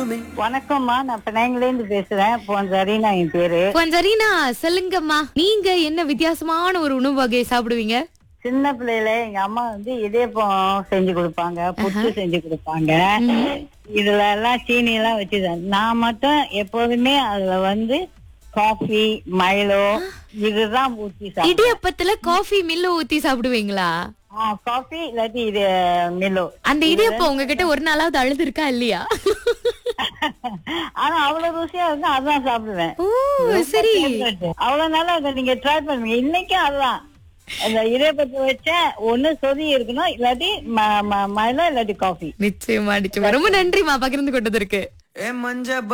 தெய்வமே வணக்கம்மா நான் பினாங்கில இருந்து பேசுறேன் போன் சரினா என் பேரு சரினா சொல்லுங்கம்மா நீங்க என்ன வித்தியாசமான ஒரு உணவு வகையை சாப்பிடுவீங்க சின்ன பிள்ளையில எங்க அம்மா வந்து இடியப்பம் செஞ்சு கொடுப்பாங்க புட்டு செஞ்சு கொடுப்பாங்க இதுல எல்லாம் சீனி எல்லாம் வச்சுதான் நான் மட்டும் எப்போதுமே அதுல வந்து காஃபி மைலோ இதுதான் ஊத்தி சாப்பிடுவேன் இடியப்பத்துல காஃபி மில்லு ஊத்தி சாப்பிடுவீங்களா காஃபி இல்லாட்டி இது மில்லோ அந்த இடியப்பம் உங்ககிட்ட ஒரு நாளாவது அழுது இருக்கா இல்லையா ஆனா அவ்வளவு ருசியா இருக்கும் அதான் சாப்பிடுவேன் ஓ சரி அவ்வளவு நாளா அதை நீங்க ட்ரை பண்ணுவீங்க இன்னைக்கும் அதுதான் அந்த இடியப்பத்தை வச்ச ஒண்ணு சொதி இருக்கணும் இல்லாட்டி ம- ம- மைலோ இல்லாட்டி காஃபி நிச்சயமா நிச்சயமா ரொம்ப நன்றிமா பகிர்ந்து கொண்டதற்கு ஏ மஞ்ச